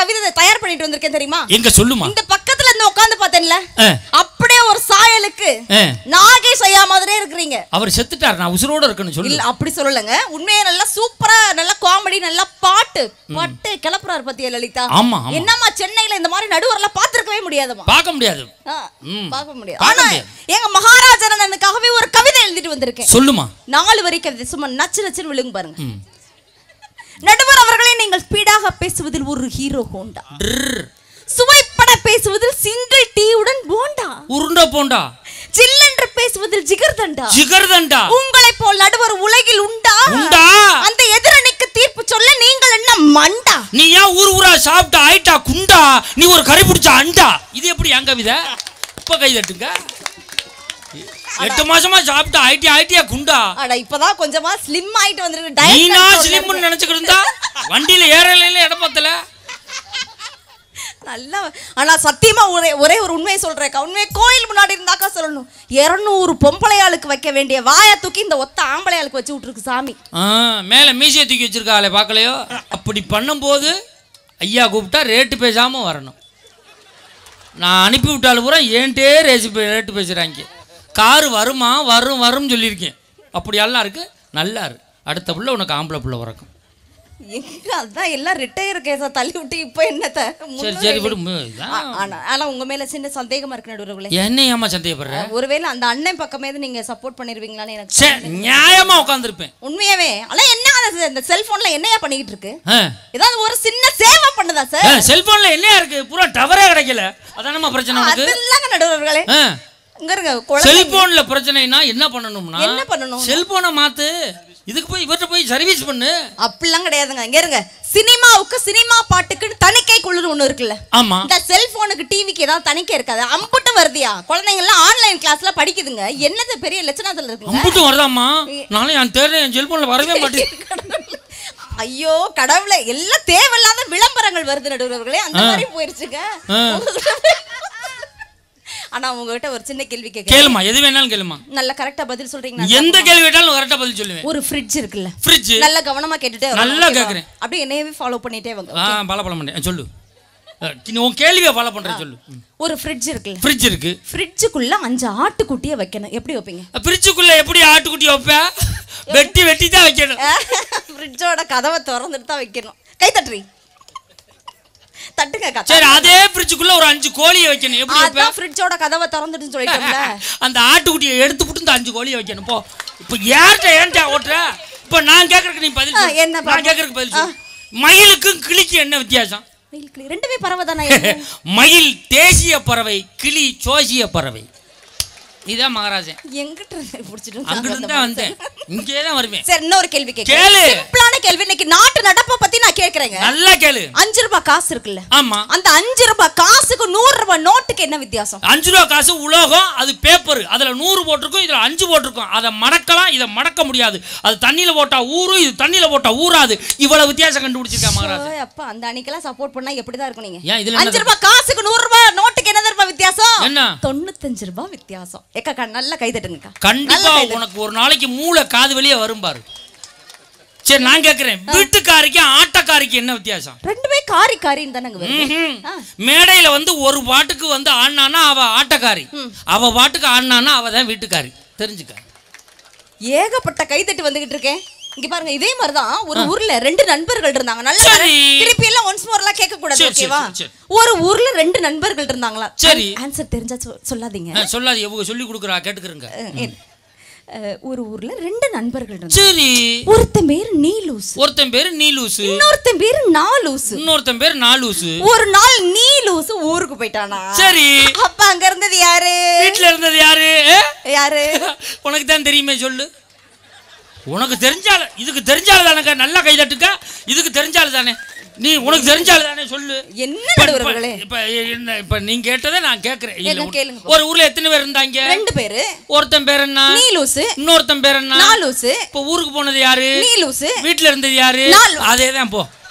கவிதை தயார் பண்ணிட்டு வந்திருக்கேன் தெரியுமா எங்க சொல்லுமா இந்த பக்கத்துல இருந்து உட்கார்ந்து பார்த்தேன்ல ஆ. அப்படியே ஒரு சாயலுக்கு ஆ. நாகேஷ் ஐயா மாதிரியே இருக்கிறீங்க அவர் செத்துட்டார் நான் உசுரோட இருக்கேன்னு சொல்லு இல்ல அப்படி சொல்லலங்க உண்மையா நல்லா சூப்பரா நல்லா காமெடி நல்லா பாட்டு பாட்டு கிளப்புறாரு பத்தியா லலிதா ஆமா, ஆமா. என்னம்மா சென்னையில இந்த மாதிரி நடுவரெல்லாம் பார்த்திருக்கவே முடியாதுமா பார்க்க முடியாது ஆ, ம். பார்க்க முடியாது பார்க்க ஆனா முடியாது. எங்க மகாராஜனனுக்காகவே ஒரு கவிதை எழுதிட்டு வந்திருக்கேன் சொல்லுமா நாலு வரி கவிதை சும்மா நச்சு நச்சுன்னு விழுங்க பாருங்க ம். நடுவர் அவர்களே நீங்கள் ஸ்பீடாக பேசுவதில் ஒரு ஹீரோ ஹோண்டா ட்ர். சுவைப்பட பேசுவதில் சிங்கிள் டீயுடன் போண்டா உருண்டை போண்டா சில்லென்று பேசுவதில் ஜிகர்தண்டா ஜிகர்தண்டா உங்களை போல் நடுவர் உலகில் உண்டா உண்டா? அந்த எதிரணிக்கு தீர்ப்பு சொல்ல நீங்கள் என்ன மண்டா நீ ஏன் ஊர் ஊரா சாப்பிட்ட ஆயிட்டா குண்டா நீ ஒரு கறி பிடிச்ச அண்டா இது எப்படி என் கவிதை இப்ப கை தட்டுங்க எட்டு மாசமா சாப்பிட்ட ஆயிட்டியா ஆயிட்டியா குண்டா அட இப்பதான் கொஞ்சமா ஸ்லிம் ஆயிட்டு வந்திருக்கு நீனா diet control ல ஸ்லிம்னு இருக்கு. நினைச்சுக்கிட்டு இருந்தா வண்டியில ஏறல இடம் பத்தல நல்லா ஆனா சத்தியமா ஒரே ஒரே ஒரு உண்மையை சொல்றேன் உண்மையை கோயில் முன்னாடி இருந்தாக்கா சொல்லணும் இருநூறு பொம்பளையாளுக்கு வைக்க வேண்டிய வாயை தூக்கி இந்த ஒத்த ஆம்பளையாளுக்கு வச்சு விட்டுருக்கு சாமி ஆ, மேல மீசையை தூக்கி வச்சிருக்காளே பார்க்கலையோ அப்படி பண்ணும்போது ஐயா கூப்பிட்டா ரேட்டு பேசாம வரணும் நான் அனுப்பி விட்டாலும் பூரா ஏன்ட்டே ரேசி பே- ரேட்டு பேசுகிறாங்க காரு வருமா வரும் வரும்னு சொல்லியிருக்கேன் அப்படியெல்லாம் இருக்கு நல்லா இரு அடுத்த புள்ள உனக்கு ஆம்பளை புள்ள பிறக்கும் எங்க அதான் எல்லாம் ரிட்டையர் கேஸா தள்ளி விட்டு இப்போ என்னத்த சரி சரி விடு மு- இதான். ஆ- ஆனா ஆனா உங்க மேல சின்ன சந்தேகமா இருக்கு நடுவர்களே என்ன ஏமா சந்தேகப்படுற ஒருவேளை அந்த அண்ணன் பக்கமே நீங்க சப்போர்ட் பண்ணிருவீங்களான்னு எனக்கு சரி நியாயமா உட்காந்துருப்பேன் உண்மையாவே ஆனா என்ன அது இந்த செல்போன்ல என்னையா பண்ணிக்கிட்டு இருக்கு ஏதாவது ஒரு சின்ன சேவை பண்ணுதா சார் செல்போன்ல என்ன இருக்கு பூரா டவரே கிடைக்கல அதானமா பிரச்சனை உனக்கு அதெல்லாங்க நடுவர்களே ஆ. இங்க இருங்க குழந்தை செல்போன்ல பிரச்சனைனா என்ன பண்ணணும்னா என்ன பண்ணணும்? செல்போனை மாத்து இதுக்கு போய் இவர்கிட்ட போய் சர்வீஸ் பண்ணு அப்படிலாம் கிடையாதுங்க இங்க இருங்க சினிமாவுக்கு சினிமா பாட்டுக்குன்னு தணிக்கை குழுன்னு ஒண்ணு இருக்குல்ல ஆமா இந்த செல்போனுக்கு டிவிக்கு ஏதாவது தணிக்கை இருக்காது அம்புட்டு வருதியா குழந்தைங்க எல்லாம் ஆன்லைன் கிளாஸ்ல படிக்குதுங்க என்னது பெரிய லட்சணத்துல இருக்குங்க அம்புட்டு வருதாம்மா நாளை என் தேர்தல் என் செல்போன்ல வரவே மாட்டேங்குது ஐயோ கடவுளே எல்லாம் தேவையில்லாத விளம்பரங்கள் வருது நடுவர்களே அந்த மாதிரி போயிருச்சுங்க ஆனா உங்ககிட்ட ஒரு சின்ன கேள்வி கேட்க கேளுமா எது வேணாலும் கேளுமா நல்ல கரெக்டா பதில் சொல்றீங்க எந்த கேள்வி கேட்டாலும் கரெக்டா பதில் சொல்லுவேன் ஒரு ஃப்ரிட்ஜ் இருக்குல்ல ஃப்ரிட்ஜ் நல்ல கவனமா கேட்டுட்டே வரணும், நல்லா ஓகேவா? கேக்குறேன். அப்படியே என்னையவே ஃபாலோ பண்ணிட்டே வாங்க ஆ ஃபாலோ பண்ண மாட்டேன் சொல்லு அஹ், நீ உன் கேள்வியை ஃபாலோ பண்றேன் சொல்லு ஒரு ஃப்ரிட்ஜ் இருக்குல்ல ஃப்ரிட்ஜ் இருக்கு ஃப்ரிட்ஜுக்குள்ள அஞ்சு ஆட்டுக்குட்டியை வைக்கணும் எப்படி வைப்பீங்க ஃப்ரிட்ஜுக்குள்ள எப்படி ஆட்டுக்குட்டி வைப்ப வெட்டி வெட்டி தான் வைக்கணும் ஃப்ரிட்ஜோட கதவை திறந்துட்டு தான் வைக்கணும் கை தட்டுறி தட்டுங்க கதை சரி அதே ஃப்ரிட்ஜுக்குள்ள ஒரு அஞ்சு கோழியை வைக்கணும் எப்படி வைப்ப அதான் ஃப்ரிட்ஜோட கதவை திறந்துட்டுன்னு சொல்லிட்டோம்ல அந்த ஆட்டுக்குட்டியை எடுத்து போட்டு இந்த அஞ்சு கோழியை வைக்கணும் போ இப்போ யார்கிட்ட ஏன்டா ஓட்டுற இப்போ நான் கேட்கறதுக்கு நீ பதில் ஆ, சொல்லு. என்ன நான் பாப்போம். கேட்கறதுக்கு பதில் சொல்லு மயிலுக்கும் கிளிக்கும் என்ன வித்தியாசம் மயில் கிளி ரெண்டுமே பறவை தானே மயில் தேசிய பறவை கிளி சோசிய பறவை இதான் மகாராஜன் எங்கிட்ட இருந்து பிடிச்சிட்டு அங்கிட்டு வந்தாங்க தான் அந்த வந்தேன் இங்கே தான் வருவேன் சரி இன்னொரு கேள்வி கேட்கிறேன் கேளு. சிம்பிளான கேள்வி இன்னைக்கு நாட்டு நடப்பை பத்தி நான் கேக்குறேங்க நல்லா கேளு அஞ்சு ரூபாய் காசு இருக்குல்ல ஆமா அந்த அஞ்சு ரூபாய் காசுக்கு நூறு ரூபாய் நோட்டுக்கு என்ன வித்தியாசம் அஞ்சு ரூபா காசு உலோகம் அது பேப்பர் அதுல நூறு போட்டிருக்கும் இதுல அஞ்சு போட்டிருக்கும் அதை மடக்கலாம் இதை மடக்க முடியாது அது தண்ணியில போட்டா ஊறும் இது தண்ணியில போட்டா ஊறாது இவ்வளவு வித்தியாசம் கண்டுபிடிச்சிருக்கேன் மகாராஜா ஓய் அப்பா அந்த அன்னைக்கெல்லாம் சப்போர்ட் பண்ணா எப்படிதான் இருக்கும் நீங்க ஏன் இதுல என்ன அஞ்சு ரூபாய் காசுக்கு நூறு ரூபாய் நோட்டுக்கு என்ன ரூபாய் வித்தியாசம் என்ன தொண்ணூத்தஞ்சு ரூபாய் வித்தியாசம் ஏக்கா நல்லா கை தட்டுங்கக்கா கண்டிப்பா உனக்கு ஒரு நாளைக்கு மூளை காது வெளியே வரும் பாரு சரி நான் கேக்குறேன் வீட்டுக்காரிக்கு ஆட்டக்காரிக்கு என்ன வித்தியாசம் ரெண்டுமே காரி காரின்னு தானங்க வருது ம்ஹும். ஆ. மேடையில வந்து ஒரு பாட்டுக்கு வந்து ஆடினானா அவ ஆட்டக்காரி அவ பாட்டுக்கு ஆடினானா அவ தான் வீட்டுக்காரி தெரிஞ்சுக்க ஏகப்பட்ட கை தட்டு வந்துகிட்டு இருக்கேன் இங்க பாருங்க இதே மாதிரிதான் ஒரு ஊர்ல ரெண்டு நண்பர்கள் இருந்தாங்க நல்ல சரி. திருப்பி எல்லாம் ஒன்ஸ் மோர் எல்லாம் கேட்க கூடாது சரி, சரி, ஓகேவா சரி, ஒரு ஊர்ல ரெண்டு நண்பர்கள் இருந்தாங்களா சரி. ஆன்சர் தெரிஞ்சா சொ- சொல்லாதீங்க ஆ, சொல்லாது எவ்வளவு சொல்லி கொடுக்குறா கேட்டுக்கிறங்க அஹ், ஏன்? அஹ், ஒரு ஊர்ல ரெண்டு நண்பர்கள் இருந்தாங்க சரி ஒருத்தன் பேரு நீலூஸ் ஒருத்தன் பேரு நீலூசு இன்னொருத்தன் பேரு நாலூசு இன்னொருத்தன் பேரு நாலூசு ஒரு நாள் நீலூசு ஊருக்கு போயிட்டானா சரி அப்ப அங்க இருந்தது யாரு வீட்டுல இருந்தது யாரு ஏ? யாரு உனக்கு தான் தெரியுமே சொல்லு உனக்கு தெரிஞ்சால இதுக்கு தெரிஞ்சால தானே நல்லா கை தட்டுக்க இதுக்கு தெரிஞ்சால தானே நீ உனக்கு தெரிஞ்சால தானே சொல்லு என்ன இப்ப- நடுவர்களே இப்ப என்ன இப்ப நீங்க கேட்டதை நான் கேக்குறேன் இல்ல, என்ன கேளுங்க. ஒரு ஊர்ல எத்தனை பேர் இருந்தாங்க ரெண்டு பேரு ஒருத்தன் பேர் என்ன நீலூசு இன்னொருத்தன் பேர் என்ன நாலூசு இப்ப ஊருக்கு போனது யாரு நீலூசு வீட்டுல இருந்தது யாரு நாலு. அதே தான் போ